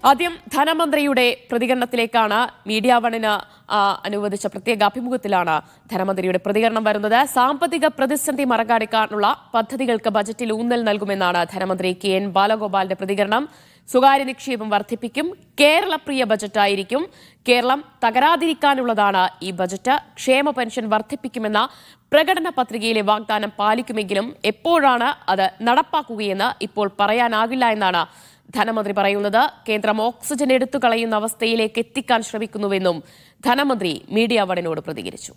ആദ്യം ധനമന്ത്രിയുടെ പ്രതികരണത്തിലേക്കാണ് മീഡിയ വണിന് ആ, അനുവദിച്ച പ്രത്യേക അഭിമുഖത്തിലാണ് ധനമന്ത്രിയുടെ പ്രതികരണം വരുന്നത് സാമ്പത്തിക പ്രതിസന്ധി മറികടക്കാനുള്ള പദ്ധതികൾക്ക് ബജറ്റിൽ ഊന്നൽ നൽകുമെന്നാണ് ധനമന്ത്രി കെ എൻ ബാലഗോപാലിന്റെ പ്രതികരണം സ്വകാര്യ നിക്ഷേപം വർദ്ധിപ്പിക്കും കേരളപ്രിയ ബജറ്റായിരിക്കും കേരളം തകരാതിരിക്കാനുള്ളതാണ് ഈ ബജറ്റ് ക്ഷേമ പെൻഷൻ വർദ്ധിപ്പിക്കുമെന്ന പ്രകടന പത്രികയിലെ വാഗ്ദാനം പാലിക്കുമെങ്കിലും എപ്പോഴാണ് അത് നടപ്പാക്കുകയെന്ന് ഇപ്പോൾ പറയാനാകില്ല എന്നാണ് ധനമന്ത്രി പറയുന്നത് കേന്ദ്രം ഓക്സിജൻ എടുത്തു കളയുന്ന അവസ്ഥയിലേക്ക് എത്തിക്കാൻ ശ്രമിക്കുന്നുവെന്നും ധനമന്ത്രി മീഡിയ വണിനോട് പ്രതികരിച്ചു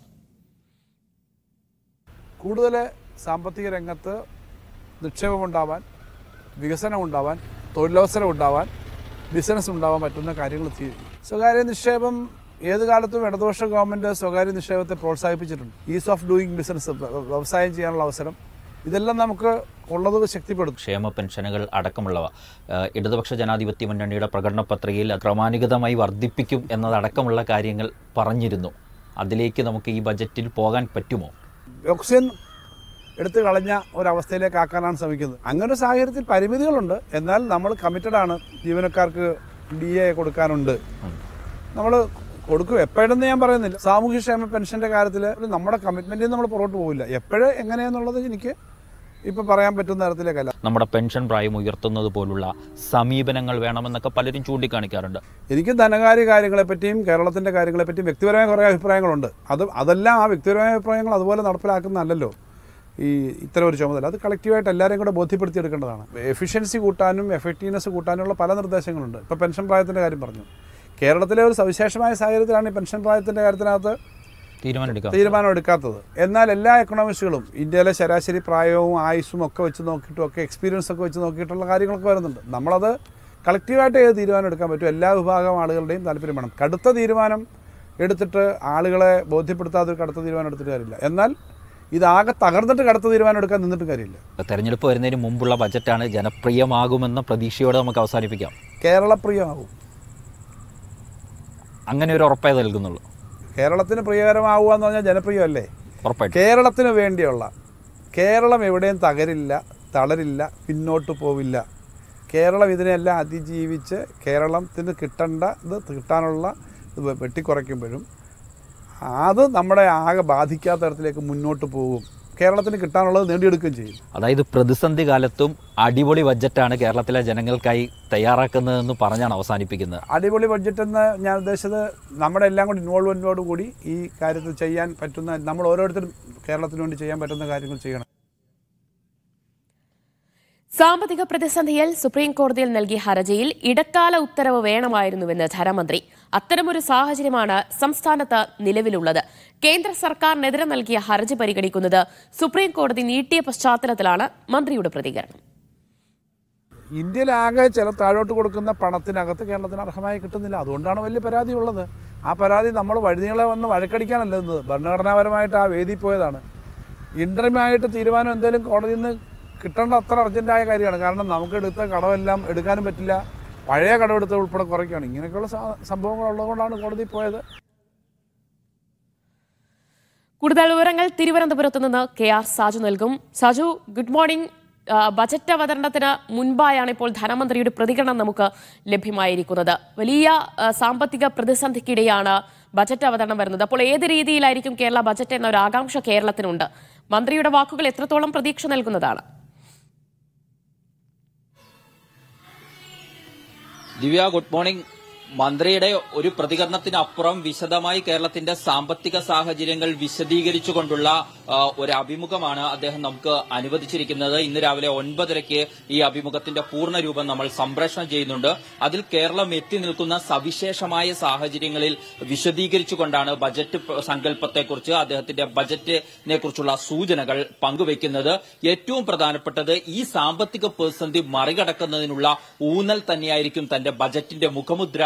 കൂടുതൽ സാമ്പത്തിക രംഗത്ത് നിക്ഷേപമുണ്ടാവാൻ വികസനം ഉണ്ടാവാൻ തൊഴിലവസരം ഉണ്ടാവാൻ ബിസിനസ് ഉണ്ടാവാൻ പറ്റുന്ന കാര്യങ്ങൾ ചെയ്യും സ്വകാര്യ നിക്ഷേപം ഏത് കാലത്തും ഇടതുപക്ഷ ഗവൺമെൻറ് സ്വകാര്യ നിക്ഷേപത്തെ പ്രോത്സാഹിപ്പിച്ചിട്ടുണ്ട് ഈസ് ഓഫ് ഡൂയിങ് ബിസിനസ് വ്യവസായം ചെയ്യാനുള്ള അവസരം ഇതെല്ലാം നമുക്ക് ഉള്ളത് ശക്തിപ്പെടുത്തും ക്ഷേമ പെൻഷനുകൾ അടക്കമുള്ളവ ഏഹ്, ഇടതുപക്ഷ ജനാധിപത്യ മുന്നണിയുടെ പ്രകടന പത്രികയിൽ ക്രമാനുഗതമായി വർദ്ധിപ്പിക്കും എന്നതടക്കമുള്ള കാര്യങ്ങൾ പറഞ്ഞിരുന്നു അതിലേക്ക് നമുക്ക് ഈ ബജറ്റിൽ പോകാൻ പറ്റുമോ ഓക്സിജൻ എടുത്തു കളഞ്ഞ ഒരവസ്ഥയിലേക്ക് ആക്കാനാണ് ശ്രമിക്കുന്നത് അങ്ങനെ ഒരു സാഹചര്യത്തിൽ പരിമിതികളുണ്ട് എന്നാൽ നമ്മൾ കമ്മിറ്റഡ് ആണ് ജീവനക്കാർക്ക് ഡി എ കൊടുക്കാനുണ്ട് നമ്മൾ കൊടുക്കും എപ്പോഴെന്ന് ഞാൻ പറയുന്നില്ല സാമൂഹ്യക്ഷേമ പെൻഷന്റെ കാര്യത്തിൽ നമ്മുടെ കമ്മിറ്റ്മെന്റിൽ നമ്മൾ പുറകോട്ട് പോകില്ല എപ്പോഴും എങ്ങനെയാന്നുള്ളത് എനിക്ക് ഇപ്പൊ പറയാൻ പറ്റുന്ന തരത്തിലേക്കല്ല നമ്മുടെ പെൻഷൻ പ്രായം ഉയർത്തുന്നത് പോലുള്ള സമീപനങ്ങൾ വേണമെന്നൊക്കെ പലരും ചൂണ്ടിക്കാണിക്കാറുണ്ട് എനിക്ക് ധനകാര്യ കാര്യങ്ങളെപ്പറ്റിയും കേരളത്തിന്റെ കാര്യങ്ങളെപ്പറ്റിയും വ്യക്തിപരമായ കുറേ അഭിപ്രായങ്ങളുണ്ട് അത് അതെല്ലാം ആ വ്യക്തിപരമായ അഭിപ്രായങ്ങൾ അതുപോലെ നടപ്പിലാക്കുന്നതല്ലല്ലോ ഈ ഇത്തരം ഒരു ചുമതല അത് കളക്റ്റീവായിട്ട് എല്ലാവരെയും കൂടെ ബോധ്യപ്പെടുത്തിയെടുക്കേണ്ടതാണ് എഫിഷ്യൻസി കൂട്ടാനും എഫക്റ്റീവ്നെസ് കൂട്ടാനുള്ള പല നിർദ്ദേശങ്ങളുണ്ട് ഇപ്പോൾ പെൻഷൻ പ്രായത്തിൻ്റെ കാര്യം പറഞ്ഞു കേരളത്തിലെ ഒരു സവിശേഷമായ സാഹചര്യത്തിലാണ് ഈ പെൻഷൻ പ്രായത്തിൻ്റെ കാര്യത്തിനകത്ത് തീരുമാനമെടുക്കാം തീരുമാനം എടുക്കാത്തത് എന്നാൽ എല്ലാ എക്കണോമിസ്റ്റുകളും ഇന്ത്യയിലെ ശരാശരി പ്രായവും ആയുസ്സും ഒക്കെ വെച്ച് നോക്കിയിട്ടും ഒക്കെ എക്സ്പീരിയൻസ് ഒക്കെ വെച്ച് നോക്കിയിട്ടുള്ള കാര്യങ്ങളൊക്കെ വരുന്നുണ്ട് നമ്മളത് കളക്റ്റീവായിട്ട് ഏത് തീരുമാനം എടുക്കാൻ പറ്റും എല്ലാ വിഭാഗം ആളുകളുടെയും താല്പര്യം വേണം കടുത്ത തീരുമാനം എടുത്തിട്ട് ആളുകളെ ബോധ്യപ്പെടുത്താതെ ഒരു കടുത്ത തീരുമാനം എടുത്തിട്ട് കാര്യമില്ല എന്നാൽ ഇതാകെ തകർന്നിട്ട് കടുത്ത തീരുമാനം എടുക്കാൻ നിന്നിട്ട് കാര്യമില്ല തെരഞ്ഞെടുപ്പ് വരുന്നതിന് മുമ്പുള്ള ബജറ്റാണ് ജനപ്രിയമാകുമെന്ന പ്രതീക്ഷയോടെ നമുക്ക് അവസാനിപ്പിക്കാം കേരളപ്രിയമാകും അങ്ങനെ ഒരു ഉറപ്പേ നൽകുന്നുള്ളൂ കേരളത്തിന് പ്രിയകരമാവുക എന്ന് പറഞ്ഞാൽ ജനപ്രിയമല്ലേ ഉറപ്പായിട്ടും കേരളത്തിന് വേണ്ടിയുള്ള കേരളം എവിടെയും തകരില്ല തളരില്ല പിന്നോട്ട് പോവില്ല കേരളം ഇതിനെല്ലാം അതിജീവിച്ച് കേരളത്തിന് കിട്ടേണ്ട ഇത് കിട്ടാനുള്ള ഇത് വെട്ടിക്കുറയ്ക്കുമ്പോഴും അത് നമ്മുടെ ആകെ ബാധിക്കാത്ത തരത്തിലേക്ക് മുന്നോട്ട് പോകും കേരളത്തിന് കിട്ടാനുള്ളത് നേടിയെടുക്കുകയും ചെയ്യും അതായത് പ്രതിസന്ധി കാലത്തും അടിപൊളി ബജറ്റാണ് കേരളത്തിലെ ജനങ്ങൾക്കായി തയ്യാറാക്കുന്നതെന്ന് പറഞ്ഞാണ് അവസാനിപ്പിക്കുന്നത് അടിപൊളി ബഡ്ജറ്റ് എന്ന് ഞാൻ ഉദ്ദേശിച്ചത് നമ്മുടെ എല്ലാം കൂടി ഇൻവോൾവ്മെൻറ്റോട് കൂടി ഈ കാര്യത്തിൽ ചെയ്യാൻ പറ്റുന്ന നമ്മൾ ഓരോരുത്തരും കേരളത്തിന് വേണ്ടി ചെയ്യാൻ പറ്റുന്ന കാര്യങ്ങൾ ചെയ്യണം സാമ്പത്തിക പ്രതിസന്ധിയിൽ സുപ്രീം കോടതിയിൽ നൽകിയ ഹർജിയിൽ ഇടക്കാല ഉത്തരവ് വേണമായിരുന്നുവെന്ന് ധനമന്ത്രി അത്തരമൊരു സാഹചര്യമാണ് സംസ്ഥാനത്ത് നിലവിലുള്ളത് കേന്ദ്ര സർക്കാരിനെതിരെ നൽകിയ ഹർജി പരിഗണിക്കുന്നത് സുപ്രീം കോടതി നീട്ടിയ പശ്ചാത്തലത്തിലാണ് മന്ത്രിയുടെ പ്രതികരണം ഇന്ത്യയിലാകെ ചില താഴോട്ട് കൊടുക്കുന്ന പണത്തിനകത്ത് കേരളത്തിന് അർഹമായി കിട്ടുന്നില്ല അതുകൊണ്ടാണ് വലിയ പരാതി ഉള്ളത് ആ പരാതി നമ്മൾ വഴുതികളെ വന്ന് വഴക്കടിക്കാനല്ല നിന്നത് ഭരണഘടനാപരമായിട്ട് ആ വേദി പോയതാണ് ഇൻ്റർമ്യമായിട്ട് തീരുമാനം എന്തെങ്കിലും കോടതിയിൽ നിന്ന് കിട്ടേണ്ട അത്ര അർജൻറ്റായ കാര്യമാണ് കാരണം നമുക്ക് എടുത്ത കടമെല്ലാം എടുക്കാനും പറ്റില്ല പഴയ കടമെടുത്ത ഉൾപ്പെടെ കുറയ്ക്കുകയാണ് ഇങ്ങനെയൊക്കെയുള്ള സാ- സംഭവങ്ങൾ ഉള്ളതുകൊണ്ടാണ് കോടതി പോയത് കൂടുതൽ വിവരങ്ങൾ തിരുവനന്തപുരത്ത് നിന്ന് കെ ആർ സാജു നൽകും സാജു ഗുഡ് മോർണിംഗ് ആ, ബജറ്റ് അവതരണത്തിന് മുൻപായാണ് ഇപ്പോൾ ധനമന്ത്രിയുടെ പ്രതികരണം നമുക്ക് ലഭ്യമായിരിക്കുന്നത് വലിയ ആ, സാമ്പത്തിക പ്രതിസന്ധിക്കിടെയാണ് ബജറ്റ് അവതരണം വരുന്നത് അപ്പോൾ ഏത് രീതിയിലായിരിക്കും കേരള ബജറ്റ് എന്ന ഒരു ആകാംക്ഷ കേരളത്തിനുണ്ട് മന്ത്രിയുടെ വാക്കുകൾ എത്രത്തോളം പ്രതീക്ഷ നൽകുന്നതാണ് ദിവ്യ ഗുഡ് മോർണിംഗ് മന്ത്രിയുടെ ഒരു പ്രതികരണത്തിനപ്പുറം വിശദമായി കേരളത്തിന്റെ സാമ്പത്തിക സാഹചര്യങ്ങൾ വിശദീകരിച്ചുകൊണ്ടുള്ള ആ, ഒരു അഭിമുഖമാണ് അദ്ദേഹം നമുക്ക് അനുവദിച്ചിരിക്കുന്നത് ഇന്ന് രാവിലെ ഒൻപതരയ്ക്ക് ഈ അഭിമുഖത്തിന്റെ പൂർണ്ണ രൂപം നമ്മൾ സംപ്രേഷണം ചെയ്യുന്നുണ്ട് അതിൽ കേരളം എത്തി നിൽക്കുന്ന സവിശേഷമായ സാഹചര്യങ്ങളിൽ വിശദീകരിച്ചുകൊണ്ടാണ് ബജറ്റ് പ- സങ്കല്പത്തെക്കുറിച്ച് അദ്ദേഹത്തിന്റെ ബജറ്റിനെ കുറിച്ചുള്ള സൂചനകൾ പങ്കുവയ്ക്കുന്നത് ഏറ്റവും പ്രധാനപ്പെട്ടത് ഈ സാമ്പത്തിക പ്രതിസന്ധി മറികടക്കുന്നതിനുള്ള ഊന്നൽ തന്നെയായിരിക്കും തന്റെ ബജറ്റിന്റെ മുഖമുദ്ര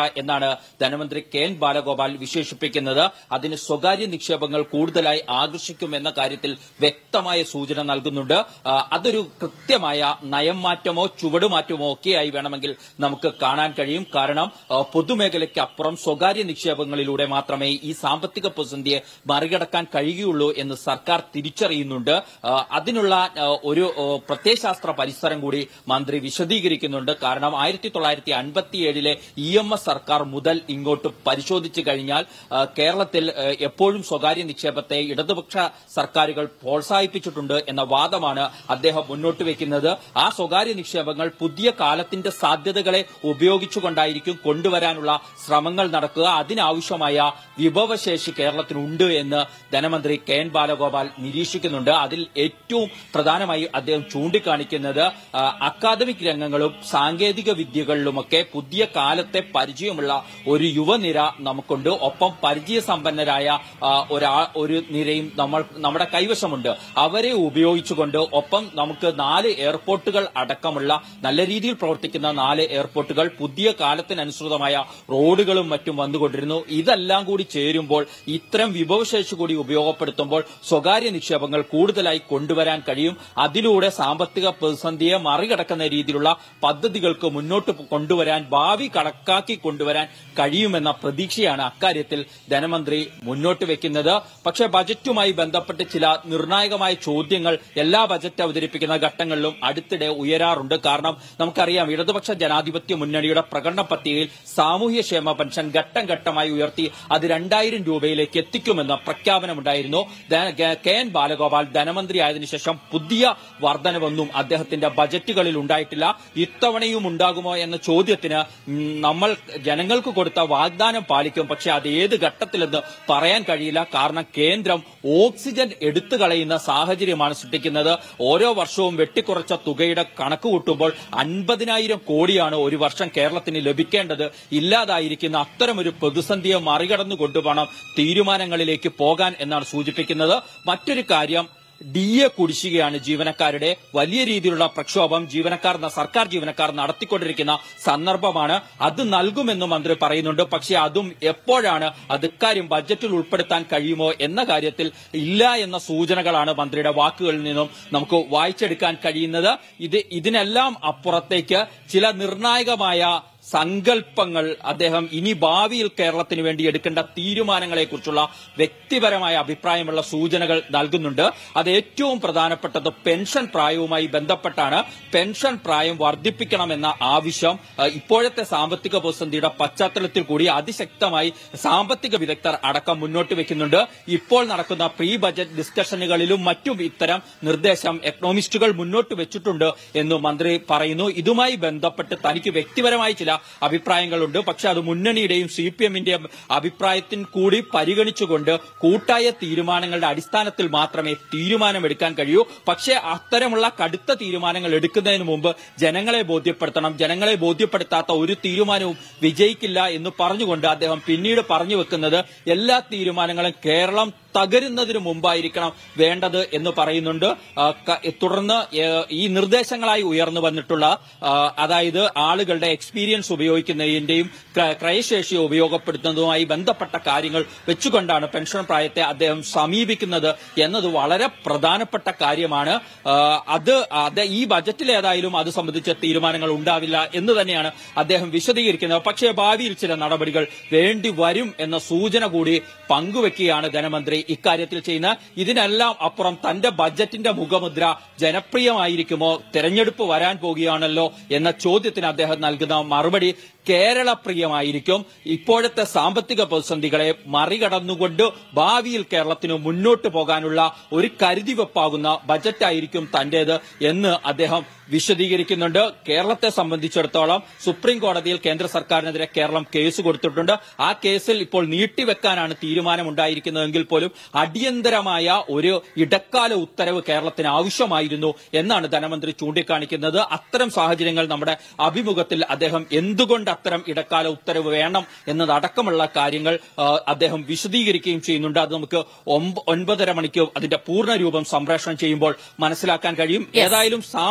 എന്നാണ് ധനമന്ത്രി കെ എൻ ബാലഗോപാൽ വിശേഷിപ്പിക്കുന്നത് അതിന് സ്വകാര്യ നിക്ഷേപങ്ങൾ കൂടുതലായി ആകർഷിക്കും എന്ന കാര്യത്തിൽ വ്യക്തമായ സൂചന നൽകുന്നുണ്ട് ആ, അതൊരു കൃത്യമായ നയം മാറ്റമോ ചുവടുമാറ്റമോ ഒക്കെയായി വേണമെങ്കിൽ നമുക്ക് കാണാൻ കഴിയും കാരണം ആ, പൊതുമേഖലയ്ക്ക് അപ്പുറം സ്വകാര്യ നിക്ഷേപങ്ങളിലൂടെ മാത്രമേ ഈ സാമ്പത്തിക പ്രതിസന്ധിയെ മറികടക്കാൻ കഴിയുകയുള്ളൂ എന്ന് സർക്കാർ തിരിച്ചറിയുന്നുണ്ട് ആ, അതിനുള്ള ആ, ഒരു ആ, പ്രത്യയശാസ്ത്ര പരിസരം കൂടി മന്ത്രി വിശദീകരിക്കുന്നുണ്ട് കാരണം ആയിരത്തി തൊള്ളായിരത്തി അൻപത്തിയേഴിലെ ഇ എം എസ് സർക്കാർ മുതൽ ഇങ്ങോട്ട് പരിശോധിച്ചു കഴിഞ്ഞാൽ ആ, കേരളത്തിൽ ആ, എപ്പോഴും സ്വകാര്യ നിക്ഷേപത്തെ ഇടതുപക്ഷ സർക്കാരുകൾ പ്രോത്സാഹിപ്പിച്ചിട്ടുണ്ട് എന്ന വാദമാണ് അദ്ദേഹം മുന്നോട്ട് വെക്കുന്നത് ആ സ്വകാര്യ നിക്ഷേപങ്ങൾ പുതിയ കാലത്തിന്റെ സാധ്യതകളെ ഉപയോഗിച്ചുകൊണ്ടായിരിക്കും കൊണ്ടുവരാനുള്ള ശ്രമങ്ങൾ നടക്കുക അതിനാവശ്യമായ വിഭവശേഷി കേരളത്തിനുണ്ട് എന്ന് ധനമന്ത്രി കെ എൻ ബാലഗോപാൽ നിരീക്ഷിക്കുന്നുണ്ട് അതിൽ ഏറ്റവും പ്രധാനമായി അദ്ദേഹം ചൂണ്ടിക്കാണിക്കുന്നത് ആ, അക്കാദമിക് രംഗങ്ങളും സാങ്കേതിക വിദ്യകളിലുമൊക്കെ പുതിയ കാലത്തെ പരിചയമുള്ള ഒരു യുവനിര നമുക്കുണ്ട് ഒപ്പം പരിചയസമ്പന്നരായ ആ, ഒരാ ഒരു നിരയും നമ്മൾ നമ്മുടെ കൈവശമുണ്ട് അവരെ ഉപയോഗിച്ചുകൊണ്ട് ഒപ്പം നമുക്ക് നാല് എയർപോർട്ടുകൾ അടക്കമുള്ള നല്ല രീതിയിൽ പ്രവർത്തിക്കുന്ന നാല് എയർപോർട്ടുകൾ പുതിയ കാലത്തിനനുസൃതമായ റോഡുകളും മറ്റും വന്നുകൊണ്ടിരുന്നു ഇതെല്ലാം കൂടി ചേരുമ്പോൾ ഇത്തരം വിഭവശേഷി കൂടി ഉപയോഗപ്പെടുത്തുമ്പോൾ സ്വകാര്യ നിക്ഷേപങ്ങൾ കൂടുതലായി കൊണ്ടുവരാൻ കഴിയും അതിലൂടെ സാമ്പത്തിക പ്രതിസന്ധിയെ മറികടക്കുന്ന രീതിയിലുള്ള പദ്ധതികൾക്ക് മുന്നോട്ട് കൊണ്ടുവരാൻ ഭാവി കണക്കാക്കി കൊണ്ടുവരാൻ കഴിയുമെന്ന പ്രതീക്ഷയാണ് അക്കാര്യത്തിൽ ധനമന്ത്രി മുന്നോട്ട് വെക്കുന്നത് പക്ഷേ ബജറ്റുമായി ബന്ധപ്പെട്ട് ചില നിർണായകമായ ചോദ്യങ്ങൾ എല്ലാ ബജറ്റ് അവതരിപ്പിക്കുന്ന ഘട്ടങ്ങളിലും അടുത്തിടെ ഉയരാറുണ്ട് കാരണം നമുക്കറിയാം ഇടതുപക്ഷ ജനാധിപത്യ മുന്നണിയുടെ പ്രകടന പട്ടികയിൽ സാമൂഹ്യക്ഷേമ പെൻഷൻ ഘട്ടം ഘട്ടമായി ഉയർത്തി അത് രണ്ടായിരം രൂപയിലേക്ക് എത്തിക്കുമെന്ന പ്രഖ്യാപനമുണ്ടായിരുന്നു ധ- കെ- കെ എൻ ബാലഗോപാൽ ധനമന്ത്രിയായതിനു ശേഷം പുതിയ വർധനവൊന്നും അദ്ദേഹത്തിന്റെ ബജറ്റുകളിൽ ഉണ്ടായിട്ടില്ല ഇത്തവണയും ഉണ്ടാകുമോ എന്ന ചോദ്യത്തിന് ഉം, നമ്മൾ ജനങ്ങൾക്ക് കൊടുത്ത വാഗ്ദാനം പാലിക്കും പക്ഷെ അത് ഏത് ഘട്ടത്തിലെന്ന് പറയാൻ കഴിയില്ല കാരണം കേന്ദ്രം ഓക്സിജൻ എടുത്തു കളയുന്ന സാഹചര്യമാണ് സൃഷ്ടിക്കുന്നത് ഓരോ വർഷവും വെട്ടിക്കുറച്ച തുകയുടെ കണക്ക് കൂട്ടുമ്പോൾ അൻപതിനായിരം കോടിയാണ് ഒരു വർഷം കേരളത്തിന് ലഭിക്കേണ്ടത് ഇല്ലാതായിരിക്കുന്ന അത്തരമൊരു പ്രതിസന്ധിയെ മറികടന്നു കൊണ്ടുപോകണം തീരുമാനങ്ങളിലേക്ക് പോകാൻ എന്നാണ് സൂചിപ്പിക്കുന്നത് മറ്റൊരു കാര്യം ഡി എ കുടിശ്ശികയാണ് ജീവനക്കാരുടെ വലിയ രീതിയിലുള്ള പ്രക്ഷോഭം ജീവനക്കാർ സർക്കാർ ജീവനക്കാർ നടത്തിക്കൊണ്ടിരിക്കുന്ന സന്ദർഭമാണ് അത് നൽകുമെന്ന് മന്ത്രി പറയുന്നുണ്ട് പക്ഷേ അതും എപ്പോഴാണ് അത് ഇക്കാര്യം ബജറ്റിൽ ഉൾപ്പെടുത്താൻ കഴിയുമോ എന്ന കാര്യത്തിൽ ഇല്ല എന്ന സൂചനകളാണ് മന്ത്രിയുടെ വാക്കുകളിൽ നിന്നും നമുക്ക് വായിച്ചെടുക്കാൻ കഴിയുന്നത് ഇത് ഇതിനെല്ലാം അപ്പുറത്തേക്ക് ചില നിർണായകമായ സങ്കല്പങ്ങൾ അദ്ദേഹം ഇനി ഭാവിയിൽ കേരളത്തിന് വേണ്ടി എടുക്കേണ്ട തീരുമാനങ്ങളെക്കുറിച്ചുള്ള വ്യക്തിപരമായ അഭിപ്രായമുള്ള സൂചനകൾ നൽകുന്നുണ്ട് അത് ഏറ്റവും പ്രധാനപ്പെട്ടത് പെൻഷൻ പ്രായവുമായി ബന്ധപ്പെട്ടാണ് പെൻഷൻ പ്രായം വർദ്ധിപ്പിക്കണമെന്ന ആവശ്യം അഹ്, ഇപ്പോഴത്തെ സാമ്പത്തിക പ്രതിസന്ധിയുടെ പശ്ചാത്തലത്തിൽ കൂടി അതിശക്തമായി സാമ്പത്തിക വിദഗ്ധർ അടക്കം മുന്നോട്ട് വെക്കുന്നുണ്ട് ഇപ്പോൾ നടക്കുന്ന പ്രീ ബജറ്റ് ഡിസ്കഷനുകളിലും മറ്റും ഇത്തരം നിർദ്ദേശം എക്കണോമിസ്റ്റുകൾ മുന്നോട്ട് വെച്ചിട്ടുണ്ട് എന്ന് മന്ത്രി പറയുന്നു ഇതുമായി ബന്ധപ്പെട്ട് തനിക്ക് വ്യക്തിപരമായി ചില അഭിപ്രായങ്ങളുണ്ട് പക്ഷെ അത് മുന്നണിയുടെയും സി പി എമ്മിന്റെയും അഭിപ്രായത്തിന് കൂടി പരിഗണിച്ചുകൊണ്ട് കൂട്ടായ തീരുമാനങ്ങളുടെ അടിസ്ഥാനത്തിൽ മാത്രമേ തീരുമാനമെടുക്കാൻ കഴിയൂ പക്ഷേ അത്തരമുള്ള കടുത്ത തീരുമാനങ്ങൾ എടുക്കുന്നതിന് മുമ്പ് ജനങ്ങളെ ബോധ്യപ്പെടുത്തണം ജനങ്ങളെ ബോധ്യപ്പെടുത്താത്ത ഒരു തീരുമാനവും വിജയിക്കില്ല എന്ന് പറഞ്ഞുകൊണ്ട് അദ്ദേഹം പിന്നീട് പറഞ്ഞു വെക്കുന്നത് എല്ലാ തീരുമാനങ്ങളും കേരളം തകരുന്നതിന് മുമ്പായിരിക്കണം വേണ്ടത് എന്ന് പറയുന്നുണ്ട് ആ, ക- തുടർന്ന് ഏ, ഈ നിർദ്ദേശങ്ങളായി ഉയർന്നു വന്നിട്ടുള്ള ആ, അതായത് ആളുകളുടെ എക്സ്പീരിയൻസ് ഉപയോഗിക്കുന്നതിന്റെയും ക്ര- ക്രയശേഷി ഉപയോഗപ്പെടുത്തുന്നതുമായി ബന്ധപ്പെട്ട കാര്യങ്ങൾ വെച്ചുകൊണ്ടാണ് പെൻഷൻ പ്രായത്തെ അദ്ദേഹം സമീപിക്കുന്നത് എന്നത് വളരെ പ്രധാനപ്പെട്ട കാര്യമാണ് ആ, അത് അത് ഈ ബജറ്റിൽ ഏതായാലും അത് സംബന്ധിച്ച തീരുമാനങ്ങൾ ഉണ്ടാവില്ല എന്ന് തന്നെയാണ് അദ്ദേഹം വിശദീകരിക്കുന്നത് പക്ഷേ ഭാവിയിൽ ചില നടപടികൾ വേണ്ടി വരും എന്ന സൂചന കൂടി പങ്കുവെക്കുകയാണ് ധനമന്ത്രി ഇക്കാര്യത്തിൽ ചെയ്യുന്ന ഇതിനെല്ലാം അപ്പുറം തന്റെ ബജറ്റിന്റെ മുഖമുദ്ര ജനപ്രിയമായിരിക്കുമോ തെരഞ്ഞെടുപ്പ് വരാൻ പോകുകയാണല്ലോ എന്ന ചോദ്യത്തിന് അദ്ദേഹം നൽകുന്ന മറുപടി കേരള പ്രിയമായിരിക്കും ഇപ്പോഴത്തെ സാമ്പത്തിക പ്രതിസന്ധികളെ മറികടന്നുകൊണ്ട് ഭാവിയിൽ കേരളത്തിന് മുന്നോട്ട് പോകാനുള്ള ഒരു കരുതിവെപ്പാകുന്ന ബജറ്റായിരിക്കും തന്റേത് എന്ന് അദ്ദേഹം വിശദീകരിക്കുന്നുണ്ട് കേരളത്തെ സംബന്ധിച്ചിടത്തോളം സുപ്രീം കോടതിയിൽ കേന്ദ്ര സർക്കാരിനെതിരെ കേരളം കേസ് കൊടുത്തിട്ടുണ്ട് ആ കേസിൽ ഇപ്പോൾ നീട്ടിവെക്കാനാണ് തീരുമാനമുണ്ടായിരിക്കുന്നതെങ്കിൽ പോലും അടിയന്തരമായ ഒരു ഇടക്കാല ഉത്തരവ് കേരളത്തിന് ആവശ്യമായിരുന്നു എന്നാണ് ധനമന്ത്രി ചൂണ്ടിക്കാണിക്കുന്നത് അത്തരം സാഹചര്യങ്ങൾ നമ്മുടെ അഭിമുഖത്തിൽ അദ്ദേഹം എന്തുകൊണ്ട് അത്തരം ഇടക്കാല ഉത്തരവ് വേണം എന്നതടക്കമുള്ള കാര്യങ്ങൾ ആ, അദ്ദേഹം വിശദീകരിക്കുകയും ചെയ്യുന്നുണ്ട് അത് നമുക്ക് ഒമ്പ- ഒൻപതര മണിക്ക് അതിന്റെ പൂർണ്ണ രൂപം സംപ്രേഷണം ചെയ്യുമ്പോൾ മനസ്സിലാക്കാൻ കഴിയും ഏതായാലും സാമ്പത്തിക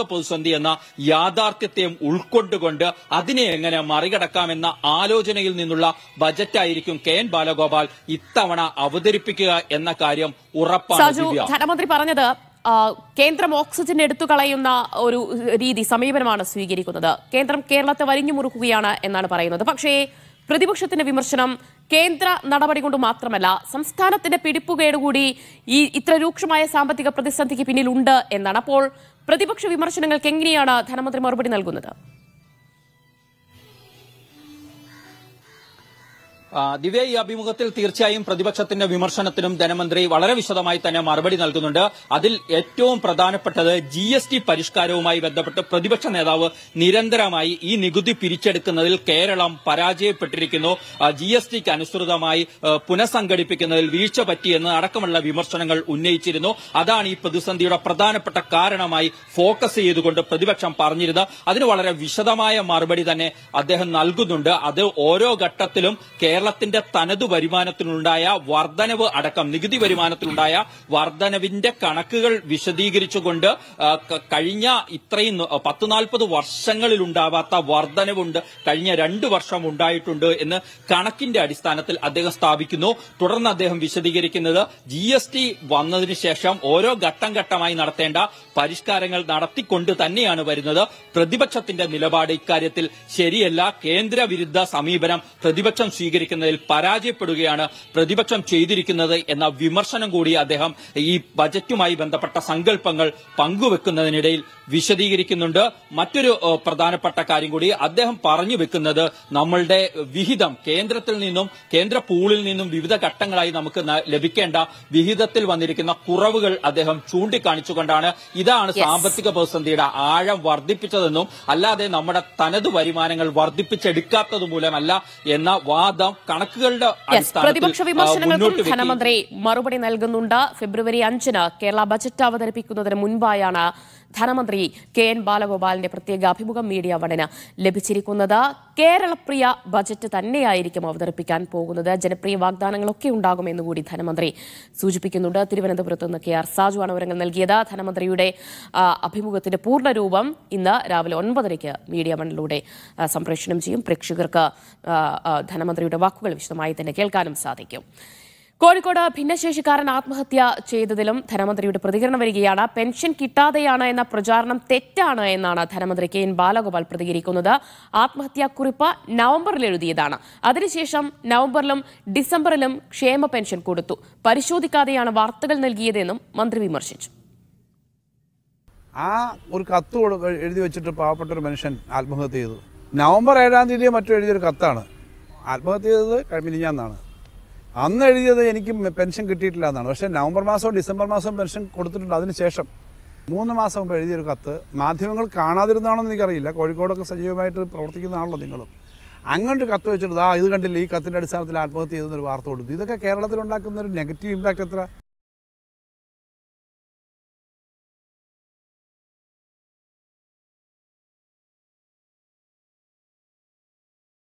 പ്രതിസന്ധി എന്ന യാഥാർത്ഥ്യത്തെയും ഉൾക്കൊണ്ടുകൊണ്ട് അതിനെ എങ്ങനെ മറികടക്കാമെന്ന ആലോചനയിൽ നിന്നുള്ള ബജറ്റായിരിക്കും കെ എൻ ബാലഗോപാൽ ഇത്തവണ അവതരിപ്പിക്കുക എന്ന കാര്യം ഉറപ്പാണ് സാജു ദിവ്യ ധനമന്ത്രി പറഞ്ഞത് ആ, കേന്ദ്രം ഓക്സിജൻ എടുത്തു കളയുന്ന ഒരു രീതി സമീപനമാണ് സ്വീകരിക്കുന്നത് കേന്ദ്രം കേരളത്തെ വരിഞ്ഞു മുറുക്കുകയാണ് എന്നാണ് പറയുന്നത് പക്ഷേ പ്രതിപക്ഷത്തിന്റെ വിമർശനം കേന്ദ്ര നടപടി കൊണ്ട് മാത്രമല്ല സംസ്ഥാനത്തിന്റെ പിടിപ്പുകേട് കൂടി ഈ ഇത്ര രൂക്ഷമായ സാമ്പത്തിക പ്രതിസന്ധിക്ക് പിന്നിലുണ്ട് എന്നാണ് അപ്പോൾ പ്രതിപക്ഷ വിമർശനങ്ങൾക്ക് എങ്ങനെയാണ് ധനമന്ത്രി മറുപടി നൽകുന്നത് ആ, ദിവ്യ ഈ അഭിമുഖത്തിൽ തീർച്ചയായും പ്രതിപക്ഷത്തിന്റെ വിമർശനത്തിനും ധനമന്ത്രി വളരെ വിശദമായി തന്നെ മറുപടി നൽകുന്നുണ്ട് അതിൽ ഏറ്റവും പ്രധാനപ്പെട്ടത് ജി എസ് ടി പരിഷ്കാരവുമായി ബന്ധപ്പെട്ട് പ്രതിപക്ഷ നേതാവ് നിരന്തരമായി ഈ നികുതി പിരിച്ചെടുക്കുന്നതിൽ കേരളം പരാജയപ്പെട്ടിരിക്കുന്നു ജി എസ് ടിക്ക് അനുസൃതമായി ആ, പുനഃസംഘടിപ്പിക്കുന്നതിൽ വീഴ്ച പറ്റിയെന്ന് അടക്കമുള്ള വിമർശനങ്ങൾ ഉന്നയിച്ചിരുന്നു അതാണ് ഈ പ്രതിസന്ധിയുടെ പ്രധാനപ്പെട്ട കാരണമായി ഫോക്കസ് ചെയ്തുകൊണ്ട് പ്രതിപക്ഷം പറഞ്ഞിരുന്നത് അതിന് വളരെ വിശദമായ മറുപടി തന്നെ അദ്ദേഹം നൽകുന്നുണ്ട് അത് ഓരോ ഘട്ടത്തിലും കേരളത്തിന്റെ തനതു വരുമാനത്തിലുണ്ടായ വർധനവ് അടക്കം നികുതി വരുമാനത്തിലുണ്ടായ വർധനവിന്റെ കണക്കുകൾ വിശദീകരിച്ചുകൊണ്ട് ആ, ക- കഴിഞ്ഞ ഇത്രയും ന- പത്ത് നാൽപ്പത് വർഷങ്ങളിൽ ഉണ്ടാവാത്ത വർധനവുണ്ട് കഴിഞ്ഞ രണ്ട് വർഷം ഉണ്ടായിട്ടുണ്ട് എന്ന് കണക്കിന്റെ അടിസ്ഥാനത്തിൽ അദ്ദേഹം സ്ഥാപിക്കുന്നു തുടർന്ന് അദ്ദേഹം വിശദീകരിക്കുന്നത് ജി എസ് ടി വന്നതിന് ശേഷം ഓരോ ഘട്ടം ഘട്ടമായി നടത്തേണ്ട പരിഷ്കാരങ്ങൾ നടത്തിക്കൊണ്ട് തന്നെയാണ് വരുന്നത് പ്രതിപക്ഷത്തിന്റെ നിലപാട് ഇക്കാര്യത്തിൽ ശരിയല്ല കേന്ദ്ര വിരുദ്ധ സമീപനം പ്രതിപക്ഷം സ്വീകരിക്കുന്നതിൽ പരാജയപ്പെടുകയാണ് പ്രതിപക്ഷം ചെയ്തിരിക്കുന്നത് എന്ന വിമർശനം കൂടി അദ്ദേഹം ഈ ബജറ്റുമായി ബന്ധപ്പെട്ട സങ്കല്പങ്ങൾ പങ്കുവെക്കുന്നതിനിടയിൽ വിശദീകരിക്കുന്നുണ്ട് മറ്റൊരു ഏഹ്, പ്രധാനപ്പെട്ട കാര്യം കൂടി അദ്ദേഹം പറഞ്ഞു വെക്കുന്നത് നമ്മളുടെ വിഹിതം കേന്ദ്രത്തിൽ നിന്നും കേന്ദ്ര പൂളിൽ നിന്നും വിവിധ ഘട്ടങ്ങളായി നമുക്ക് ന- ലഭിക്കേണ്ട വിഹിതത്തിൽ വന്നിരിക്കുന്ന കുറവുകൾ അദ്ദേഹം ചൂണ്ടിക്കാണിച്ചുകൊണ്ടാണ് ഇതാണ് സാമ്പത്തിക പ്രതിസന്ധിയുടെ ആഴം വർദ്ധിപ്പിച്ചതെന്നും അല്ലാതെ നമ്മുടെ തനത് വരുമാനങ്ങൾ വർദ്ധിപ്പിച്ചെടുക്കാത്തത് മൂലമല്ല എന്ന വാദം കണക്കുകളുടെ യെസ് അടിസ്ഥാനത്തിൽ പ്രതിപക്ഷ ആ, വിമർശനങ്ങൾക്കും മുന്നോട്ട് വെക്കുകയും ധനമന്ത്രി മറുപടി നൽകുന്നുണ്ട് ഫെബ്രുവരി അഞ്ചിന് കേരള ബജറ്റ് അവതരിപ്പിക്കുന്നതിന് മുൻപായാണ് ധനമന്ത്രി കെ എൻ ബാലഗോപാലിന്റെ പ്രത്യേക അഭിമുഖം മീഡിയ വണിന് ലഭിച്ചിരിക്കുന്നത് കേരളപ്രിയ ബജറ്റ് തന്നെയായിരിക്കും അവതരിപ്പിക്കാൻ പോകുന്നത് ജനപ്രിയ വാഗ്ദാനങ്ങളൊക്കെ ഉണ്ടാകുമെന്ന് കൂടി ധനമന്ത്രി സൂചിപ്പിക്കുന്നുണ്ട് തിരുവനന്തപുരത്ത് നിന്ന് കെ ആർ സാജുവാണ് വിവരങ്ങൾ നൽകിയത് ധനമന്ത്രിയുടെ ആ, അഭിമുഖത്തിന്റെ പൂർണ്ണരൂപം ഇന്ന് രാവിലെ ഒൻപതരയ്ക്ക് മീഡിയ വണിലൂടെ ആ, സംപ്രേഷണം ചെയ്യും പ്രേക്ഷകർക്ക് ആ, ആ, ധനമന്ത്രിയുടെ വാക്കുകൾ വിശദമായി തന്നെ കേൾക്കാനും സാധിക്കും കോഴിക്കോട് ഭിന്നശേഷിക്കാരൻ ആത്മഹത്യ ചെയ്തതിലും ധനമന്ത്രിയുടെ പ്രതികരണം വരികയാണ് പെൻഷൻ കിട്ടാതെയാണ് എന്ന പ്രചാരണം തെറ്റാണ് എന്നാണ് ധനമന്ത്രി കെ എൻ ബാലഗോപാൽ പ്രതികരിക്കുന്നത് ആത്മഹത്യാക്കുറിപ്പ് നവംബറിൽ എഴുതിയതാണ് അതിനുശേഷം നവംബറിലും ഡിസംബറിലും ക്ഷേമ പെൻഷൻ കൊടുത്തു പരിശോധിക്കാതെയാണ് വാർത്തകൾ നൽകിയതെന്നും മന്ത്രി വിമർശിച്ചു ആ ഒരു കത്ത് കൊടു- എഴുതി വെച്ചിട്ട് പാവപ്പെട്ട ഒരു മനുഷ്യൻ ആത്മഹത്യ ചെയ്തു നവംബർ ഏഴാം തീയതി മറ്റോ എഴുതിയൊരു കത്താണ് ആത്മഹത്യ ചെയ്തത് മിനിഞ്ഞാന്നാണ് അന്ന് എഴുതിയത് എനിക്ക് പെൻഷൻ കിട്ടിയിട്ടില്ല എന്നാണ് പക്ഷേ നവംബർ മാസവും ഡിസംബർ മാസവും പെൻഷൻ കൊടുത്തിട്ടുണ്ട് അതിന് ശേഷം മൂന്ന് മാസം മുമ്പ് എഴുതിയൊരു കത്ത് മാധ്യമങ്ങൾ കാണാതിരുന്നാണെന്ന് എനിക്കറിയില്ല കോഴിക്കോടൊക്കെ സജീവമായിട്ട് പ്രവർത്തിക്കുന്നതാണല്ലോ നിങ്ങളും അങ്ങോട്ട് കത്ത് വെച്ചിട്ട് ആ ഇത് കണ്ടില്ല ഈ കത്തിൻ്റെ അടിസ്ഥാനത്തിൽ ആത്മഹത്യ ചെയ്തെന്നൊരു വാർത്ത കൊടുത്തു ഇതൊക്കെ കേരളത്തിൽ ഉണ്ടാക്കുന്ന ഒരു നെഗറ്റീവ് ഇമ്പാക്റ്റ് എത്ര